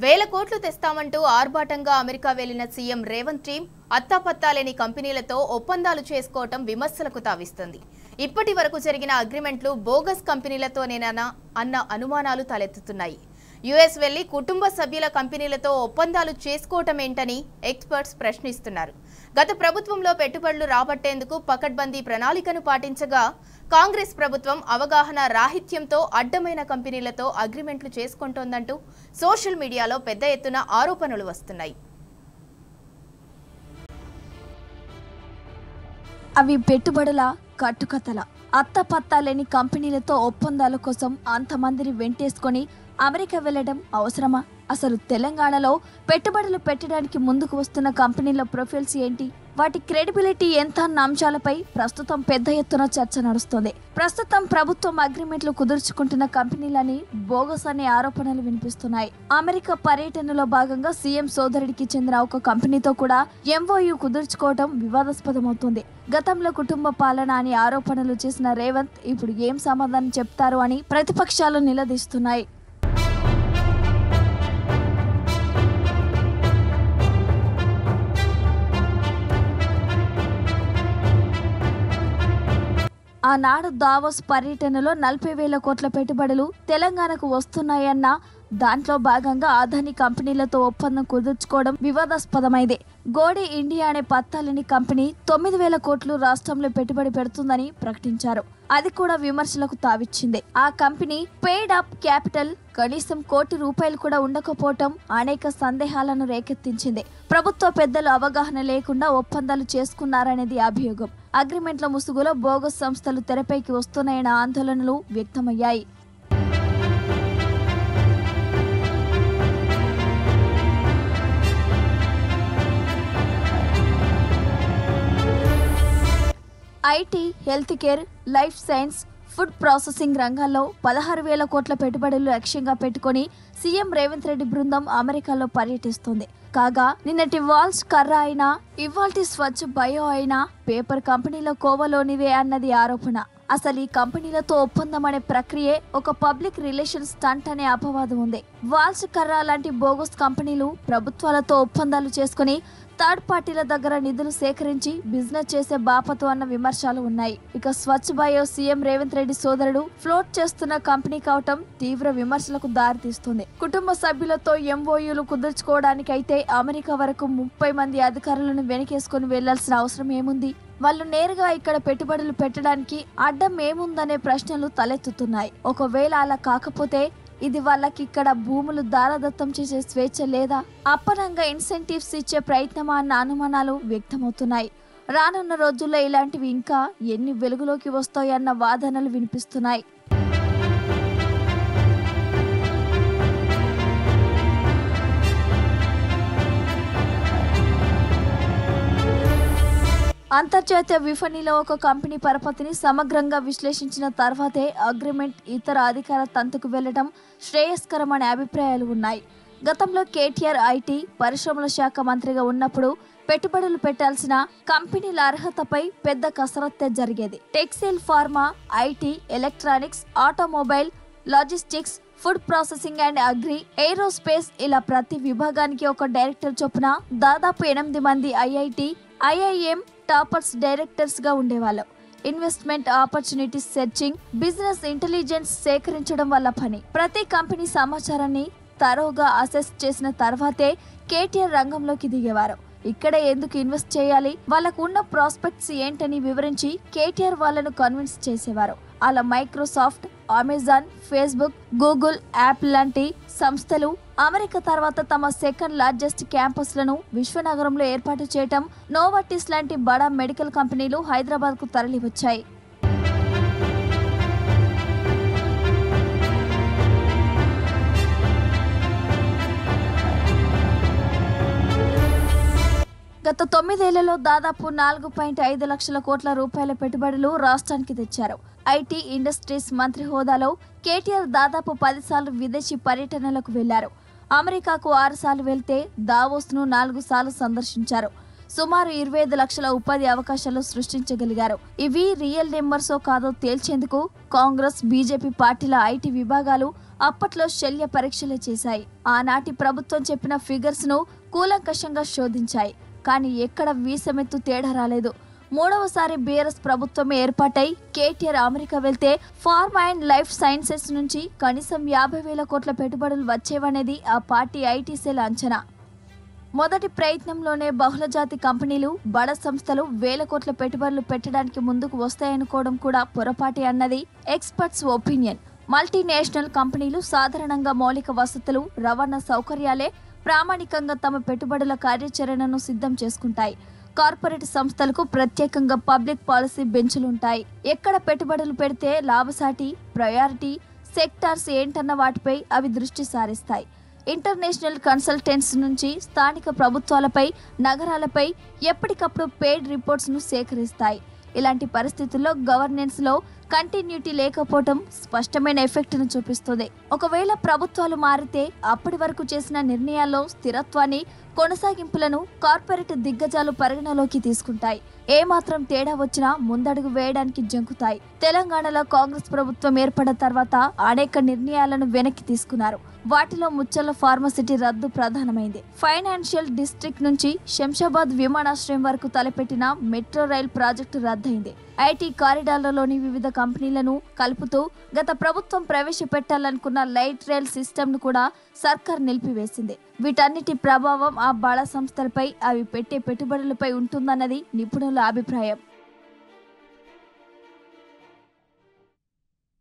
వేల కోట్లు తెస్తామంటూ ఆర్భాటంగా అమెరికా వెళ్లిన సీఎం రేవంత్ టీం అత్తాపత్తా లేని కంపెనీలతో ఒప్పందాలు చేసుకోవటం విమర్శలకు తావిస్తుంది ఇప్పటి వరకు జరిగిన అగ్రిమెంట్లు బోగస్ కంపెనీలతోనేనా అన్న అనుమానాలు తలెత్తుతున్నాయి యుఎస్ వెళ్లి కుటుంబ సభ్యుల కంపెనీలతో ఒప్పందాలు చేసుకోవటం ఏంటని ఎక్స్పర్ట్స్ ప్రశ్నిస్తున్నారు గత ప్రభుత్వంలో పెట్టుబడులు రాబట్టేందుకు పకడ్బందీ ప్రణాళికను పాటించగా కాంగ్రెస్ ప్రభుత్వం అవగాహన రాహిత్యంతో అడ్డమైన కంపెనీలతో అగ్రిమెంట్లు చేసుకుంటోందంటూ సోషల్ మీడియాలో పెద్ద ఎత్తున ఆరోపణలు వస్తున్నాయి అవి పెట్టుబడుల కట్టుకథల అత్తపత్తా లేని కంపెనీలతో ఒప్పందాల కోసం అంతమందిని వెంటేసుకొని అమెరికా వెళ్ళడం అవసరమా అసలు తెలంగాణలో పెట్టుబడులు పెట్టడానికి ముందుకు వస్తున్న కంపెనీల ప్రొఫైల్స్ ఏంటి వాటి క్రెడిబిలిటీ ఎంత అన్న అంశాలపై ప్రస్తుతం పెద్ద ఎత్తున చర్చ నడుస్తోంది ప్రస్తుతం ప్రభుత్వం అగ్రిమెంట్లు కుదుర్చుకుంటున్న కంపెనీలని బోగస్ అనే ఆరోపణలు వినిపిస్తున్నాయి అమెరికా పర్యటనలో భాగంగా సీఎం సోదరుడికి చెందిన ఒక కంపెనీతో కూడా ఎంఓయూ కుదుర్చుకోవడం వివాదాస్పదమవుతుంది గతంలో కుటుంబ పాలన అని ఆరోపణలు చేసిన రేవంత్ ఇప్పుడు ఏం సమాధానం చెప్తారు అని ప్రతిపక్షాలు నిలదీస్తున్నాయి ఆనాడు దావోస్ పర్యటనలో నలభై వేల కోట్ల పెట్టుబడులు తెలంగాణకు వస్తున్నాయన్న దాంట్లో భాగంగా అదాని కంపెనీలతో ఒప్పందం కుదుర్చుకోవడం వివాదాస్పదమైంది గోడి ఇండియా అనే పత్తాలని కంపెనీ తొమ్మిది వేల కోట్లు రాష్ట్రంలో పెట్టుబడి పెడుతుందని ప్రకటించారు అది కూడా విమర్శలకు తావిచ్చింది ఆ కంపెనీ పేడ్ అప్ క్యాపిటల్ కనీసం కోటి రూపాయలు కూడా ఉండకపోవటం అనేక సందేహాలను రేకెత్తించింది ప్రభుత్వ పెద్దలు అవగాహన లేకుండా ఒప్పందాలు చేసుకున్నారనేది అభియోగం అగ్రిమెంట్ల ముసుగులో బోగస్ సంస్థలు తెరపైకి వస్తున్నాయన్న ఆందోళనలు వ్యక్తమయ్యాయి IT health care life science food processing రంగాల్లో పదహారు వేల కోట్ల పెట్టుబడులు లక్ష్యంగా పెట్టుకొని సీఎం రేవంత్ రెడ్డి బృందం అమెరికాలో పర్యటిస్తుంది కాగా నిన్నటి వాల్స్ కర్ర అయినా ఇవాల్టి స్వచ్ఛ బయో అయినా పేపర్ కంపెనీల కోవలోనివే అన్నది ఆరోపణ అసలు ఈ కంపెనీలతో ఒప్పందం అనే ప్రక్రియే ఒక పబ్లిక్ రిలేషన్ స్టంట్ అనే అపవాదం ఉంది వాల్స్ కర్రా లాంటి బోగస్ కంపెనీలు ప్రభుత్వాలతో ఒప్పందాలు చేసుకుని థర్డ్ పార్టీల దగ్గర నిధులు సేకరించి బిజినెస్ చేసే బాపతు అన్న విమర్శలు ఉన్నాయి ఇక స్వచ్ఛ బయో సీఎం రేవంత్ రెడ్డి సోదరుడు ఫ్లోట్ చేస్తున్న కంపెనీ కావటం తీవ్ర విమర్శలకు దారితీస్తుంది కుటుంబ సభ్యులతో ఎంఓయూలు కుదుర్చుకోవడానికి అయితే అమెరికా వరకు ముప్పై మంది అధికారులను వెనకేసుకుని వెళ్లాల్సిన అవసరం ఏముంది వాళ్ళు నేరుగా ఇక్కడ పెట్టుబడులు పెట్టడానికి అడ్డం ఏముందనే ప్రశ్నలు తలెత్తుతున్నాయి ఒకవేళ అలా కాకపోతే ఇది వాళ్ళకి ఇక్కడ భూములు దారదత్తం చేసే స్వేచ్ఛ లేదా అప్పనంగా ఇన్సెంటివ్స్ ఇచ్చే ప్రయత్నమా అన్న అనుమానాలు వ్యక్తమవుతున్నాయి రానున్న రోజుల్లో ఇలాంటివి ఇంకా ఎన్ని వెలుగులోకి వస్తాయన్న వాదనలు వినిపిస్తున్నాయి అంతర్జాతీయ విఫణిలో ఒక కంపెనీ పరపతిని సమగ్రంగా విశ్లేషించిన తర్వాతే అగ్రిమెంట్ ఇతర అధికార తంతుకు వెళ్లడం శ్రేయస్కరం అనే అభిప్రాయాలు ఉన్నాయి గతంలో కేటీఆర్ ఐటీ పరిశ్రమల శాఖ మంత్రిగా ఉన్నప్పుడు పెట్టుబడులు పెట్టాల్సిన కంపెనీల అర్హతపై పెద్ద కసరత్తే జరిగేది textile pharma IT electronics automobile logistics food processing and agri aerospace ఇలా ప్రతి విభాగానికి ఒక డైరెక్టర్ చొప్పున దాదాపు ఎనిమిది మంది ఐఐటి ఐఐఎం టాపర్స్ డైరెక్టర్స్ గా ఉండేవాళ్ళు investment opportunities searching business intelligence సేకరించడం వల్ల పని ప్రతి కంపెనీ సమాచారాన్ని తరోగా అసెస్ చేసిన తర్వాతే కేటీఆర్ రంగంలోకి దిగేవారు ఇక్కడే ఎందుకు ఇన్వెస్ట్ చేయాలి వాళ్ళకు ఉన్న ప్రాస్పెక్ట్స్ ఏంటని వివరించి కేటీఆర్ వాళ్ళను కన్విన్స్ చేసేవారు అలా Microsoft Amazon Facebook Google app లాంటి సంస్థలు అమెరికా తర్వాత తమ సెకండ్ లార్జెస్ట్ క్యాంపస్లను విశ్వనగరంలో ఏర్పాటు చేయటం నోవాటిస్ లాంటి బడా మెడికల్ కంపెనీలు హైదరాబాద్కు తరలి వచ్చాయి గత తొమ్మిదేళ్లలో దాదాపు నాలుగు పాయింట్ ఐదు లక్షల కోట్ల రూపాయల పెట్టుబడులు రాష్ట్రానికి తెచ్చారు ఐటీ ఇండస్ట్రీస్ మంత్రి హోదాలో కేటీఆర్ దాదాపు పదిసార్లు విదేశీ పర్యటనలకు వెళ్లారు అమెరికాకు ఆరు సార్లు వెళ్తే దావోస్ను నాలుగు సార్లు సందర్శించారు సుమారు ఇరవై ఐదు లక్షల ఉపాధి అవకాశాలు సృష్టించగలిగారు ఇవి రియల్ నెంబర్సో కాదో తేల్చేందుకు కాంగ్రెస్ బీజేపీ పార్టీల ఐటీ విభాగాలు అప్పట్లో శల్య పరీక్షలు చేశాయి ఆనాటి ప్రభుత్వం చెప్పిన ఫిగర్స్ ను కూలంకషంగా శోధించాయి కానీ ఎక్కడ వీసమెత్తు తేడా రాలేదు మూడవసారి బీఆర్ఎస్ ప్రభుత్వం ఏర్పాటై కేటీఆర్ అమెరికా వెళ్తే ఫార్మా అండ్ లైఫ్ సైన్సెస్ నుంచి కనీసం యాభై వేల కోట్ల పెట్టుబడులు వచ్చేవనేది ఆ పార్టీ ఐటీ సెల్ అంచనా మొదటి ప్రయత్నంలోనే బహుళజాతి కంపెనీలు బడ సంస్థలు వేల కోట్ల పెట్టుబడులు పెట్టడానికి ముందుకు వస్తాయనుకోవడం కూడా పొరపాటి అన్నది ఎక్స్పర్ట్స్ ఒపీనియన్ మల్టీనేషనల్ కంపెనీలు సాధారణంగా మౌలిక వసతులు రవాణా సౌకర్యాలే ప్రామాణికంగా తమ పెట్టుబడుల కార్యాచరణను సిద్ధం చేసుకుంటాయి కార్పొరేట్ సంస్థలకు ప్రత్యేకంగా పబ్లిక్ పాలసీ బెంచులుంటాయి ఎక్కడ పెట్టుబడులు పెడితే లాభసాటి ప్రయారిటీ సెక్టార్స్ ఏంటన్న వాటిపై అవి దృష్టి సారిస్తాయి ఇంటర్నేషనల్ కన్సల్టెంట్స్ నుంచి స్థానిక ప్రభుత్వాలపై నగరాలపై ఎప్పటికప్పుడు పెయిడ్ రిపోర్ట్స్ను సేకరిస్తాయి ఇలాంటి పరిస్థితుల్లో గవర్నెన్స్లో కంటిన్యూటీ లేకపోవటం స్పష్టమైన ఎఫెక్ట్ను చూపిస్తుంది ఒకవేళ ప్రభుత్వాలు మారితే అప్పటి వరకు చేసిన నిర్ణయాల్లో స్థిరత్వాన్ని కొనసాగింపులను కార్పొరేట్ దిగ్గజాలు పరిగణలోకి తీసుకుంటాయి ఏమాత్రం తేడా వచ్చినా ముందడుగు వేయడానికి జంకుతాయి తెలంగాణలో కాంగ్రెస్ ప్రభుత్వం ఏర్పడిన తర్వాత అనేక నిర్ణయాలను వెనక్కి తీసుకున్నారు వాటిలో ముచ్చల ఫార్మసిటీ రద్దు ప్రధానమైంది ఫైనాన్షియల్ డిస్ట్రిక్ట్ నుంచి శంషాబాద్ విమానాశ్రయం వరకు తలపెట్టిన మెట్రో రైల్ ప్రాజెక్టు రద్దయింది ఐటీ కారిడార్లలోని వివిధ కంపెనీలను కలుపుతూ గత ప్రభుత్వం ప్రవేశపెట్టాలనుకున్న లైట్ రైల్ సిస్టమ్ను కూడా సర్కార్ నిలిపివేసింది వీటన్నిటి ప్రభావం ఆ బడా సంస్థలపై అవి పెట్టే పెట్టుబడులపై ఉంటుందన్నది నిపుణుల అభిప్రాయం